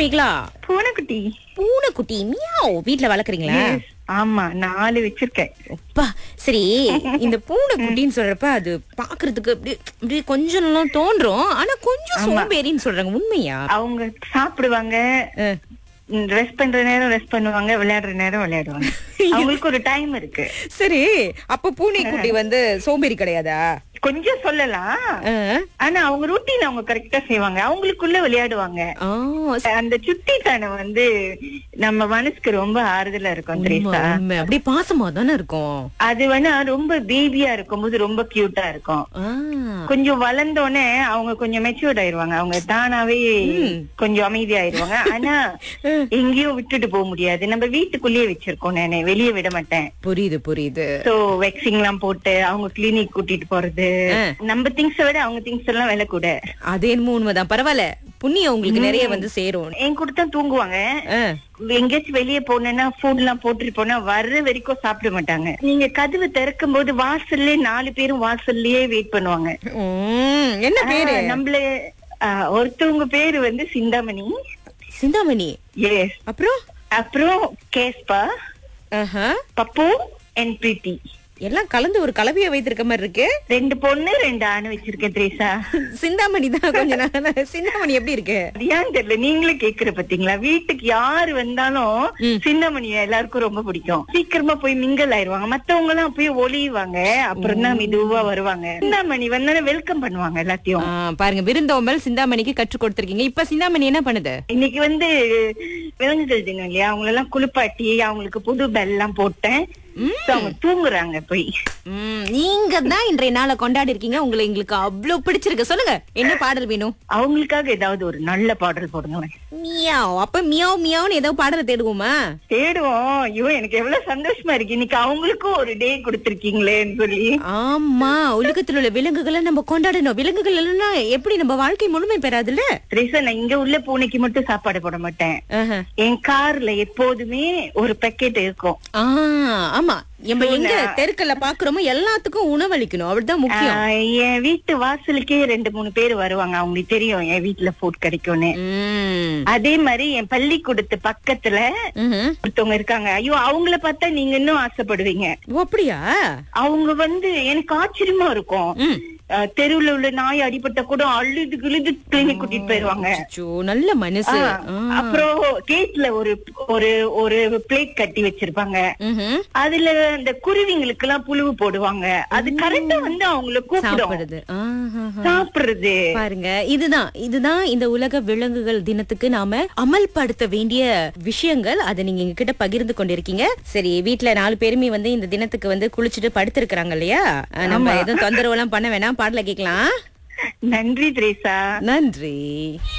மேகலா பூனைக்குட்டி பூனைக்குட்டி மியாவ் வீட்ல வளர்க்குறீங்களா Yes. ஆமா நாலு வச்சிருக்கேன் அப்பா சரி இந்த பூனைக்குட்டின்னு சொல்றப்ப அது பாக்குறதுக்கு அப்படி அப்படி கொஞ்சம் நல்லா தோன்றும் ஆனா கொஞ்சம் சோம்பேறின்னு சொல்றாங்க உண்மையா அவங்க சாப்பிடுவாங்க அஹ். ரெஸ்ட் பண்ற நேரம் ரெஸ்ட் பண்ணுவாங்க விளையாடுற நேரம் விளையாடுவாங்க அவங்களுக்கு ஒரு டைம் இருக்கு சரி அப்ப பூனைக்குட்டி வந்து சோம்பேறி கிடையாதா கொஞ்சம் சொல்லலாம் அஹ். ஆனா அவங்க ரூட்டீன் அவங்க கரெக்டா செய்வாங்க அவங்களுக்குள்ள விளையாடுவாங்க ஆ, அந்த சுட்டித்தனம் வந்து நம்ம மனசுக்கு ரொம்ப ஆறுதலா இருக்கும் உண்மை, திரேசா உண்மை. அப்படியே பாசமா தானே இருக்கும் அது வேணா ரொம்ப பேபியா இருக்கும்போது ரொம்ப கியூட்டா இருக்கும் ஆ, கொஞ்சம் வளர்ந்தோடனே அவங்க கொஞ்சம் மெச்சூர்ட் ஆயிருவாங்க அவங்க தானாவே கொஞ்சம் அமைதியாயிருவாங்க ஆனா எங்கேயும் விட்டுட்டு போக முடியாது நம்ம வீட்டுக்குள்ளேயே வச்சிருக்கோம் நானே வெளியே விட மாட்டேன் புரியுது புரியுது சோ வெக்சிங் எல்லாம் போட்டு அவங்க கிளினிக் கூட்டிட்டு போறது நம்ம திங்ஸ் விட அவங்க திங்ஸ் எல்லாம் விலை கூட அது என்னமோ உண்மைதான் பரவாயில்ல புண்ணியம் உங்களுக்கு நிறைய வந்து சேரும் என் கூட தான் தூங்குவாங்க ஆ. எங்கேயாச்சும் வெளியே போனேன்னா ஃபுட் எல்லாம் போட்டுட்டு போனா வர்ற வரைக்கும் சாப்பிட மாட்டாங்க நீங்க கதவு திறக்கும் போது வாசல்லே நாலு பேரும் வாசல்லயே வெயிட் பண்ணுவாங்க உம், என்ன பேரு ஆ, நம்மள ஆ, ஒருத்தவங்க பேரு வந்து சிந்தாமணி சிந்தாமணி எஸ் அப்புறம் அப்புறம் கேஸ்பா ஆஹா. பப்பு அண்ட் பிரீத்தி எல்லாம் கலந்து ஒரு கலவையை வைத்திருக்க மாதிரி இருக்கு ரெண்டு பொண்ணு ரெண்டு ஆணு வச்சிருக்கேன் திரேசா சிந்தாமணி தான் கொஞ்ச நாள் சிந்தாமணி எப்படி இருக்கு அது ஏன் தெரியல நீங்களே கேக்குற பாத்தீங்களா வீட்டுக்கு யாரு வந்தாலும் சின்னமணிய எல்லாருக்கும் ரொம்ப பிடிக்கும் சீக்கிரமா போய் மிங்கல் ஆயிருவாங்க மத்தவங்க எல்லாம் போய் ஒளியுவாங்க அப்புறம் தான் மெதுவா வருவாங்க சிந்தாமணி வந்தாலும் வெல்கம் பண்ணுவாங்க எல்லாத்தையும் ஆ, பாருங்க விருந்தோம்பல் சிந்தாமணிக்கு கற்றுக் கொடுத்திருக்கீங்க இப்ப சிந்தாமணி என்ன பண்ணுது இன்னைக்கு வந்து விலங்குகள் தினம் இல்லையா அவங்கள எல்லாம் குளிப்பாட்டி அவங்களுக்கு புது பெல் எல்லாம் போட்டேன் So, அவங்க தூங்குறாங்க போய் உம், நீங்க தான் இன்றைய நாளை கொண்டாடி இருக்கீங்க உங்களை எங்களுக்கு அவ்வளவு பிடிச்சிருக்கு சொல்லுங்க என்ன பாடல் வேணும் அவங்களுக்காக ஏதாவது ஒரு நல்ல பாடல் போடுங்களேன் மியாவ் அப்ப மியாவ் மியாவ்னு ஏதோ பாடலை தேடுவோமா தேடுவோம் ஐயோ எனக்கு எவ்வளவு சந்தோஷமா இருக்கு இன்னைக்கு அவங்களுக்கும் ஒரு டே கொடுத்திருக்கீங்களேன்னு சொல்லி ஆமா உலகத்தில் உள்ள விலங்குகளை நம்ம கொண்டாடணும் விலங்குகள் இல்லைன்னா எப்படி நம்ம வாழ்க்கை முழுமை பெறாதுல்ல ரீசா நான் இங்க உள்ள பூனைக்கு மட்டும் சாப்பாடு போட மாட்டேன் ஆஹா. என் கார்ல எப்போதுமே ஒரு பேக்கெட் இருக்கும் ஆ, ஆமா நம்ம எங்க தெருக்கல்ல பாக்குறோமோ எல்லாத்துக்கும் உணவளிக்கணும் அப்படிதான் முக்கியம் ஆஹ் என் வீட்டு வாசலுக்கே ரெண்டு மூணு பேர் வருவாங்க அவங்களுக்கு தெரியும் என் வீட்டுல ஃபுட் கிடைக்கும்னு உம். அதே மாதிரி என் பள்ளிக்கூடத்து பக்கத்துல ம்ஹும். ஒருத்தவங்க இருக்காங்க ஐயோ அவங்கள பார்த்தா நீங்க இன்னும் ஆசைப்படுவீங்க ஓ, அப்படியா அவங்க வந்து எனக்கு ஆச்சரியமா இருக்கும் ம். ஆஹ் தெருவுல உள்ள நாய் அடிபட்ட கூட அழுது கிழுது கிளினிக் கூட்டிட்டு போயிருவாங்க அச்சோ, நல்ல மனசு ஆ. அப்புறம் கேட்ல ஒரு ஒரு ஒரு பிளேட் கட்டி வச்சிருப்பாங்க ம்ஹும். அதுல அந்த குருவிங்களுக்கு எல்லாம் புழுவு போடுவாங்க அது கரெக்டா வந்து அவங்கள கூப்பிடும் சாப்பிடுது ஆஹாஹா. சாப்பிடுறது பாருங்க இதுதான் இதுதான் இந்த உலக விலங்குகள் தினத்துக்கு நாம அமல்படுத்த வேண்டிய விஷயங்கள் அதை நீங்க எங்க கிட்ட பகிர்ந்து கொண்டிருக்கீங்க சரி வீட்ல நாலு பேருமே வந்து இந்த தினத்துக்கு வந்து குளிச்சுட்டு படுத்திருக்கிறாங்க இல்லையா அஹ் நம்ம எதுவும் தொந்தரவு எல்லாம் பண்ண வேணாம் பாடல கேட்கலாம் நன்றி திரேசா நன்றி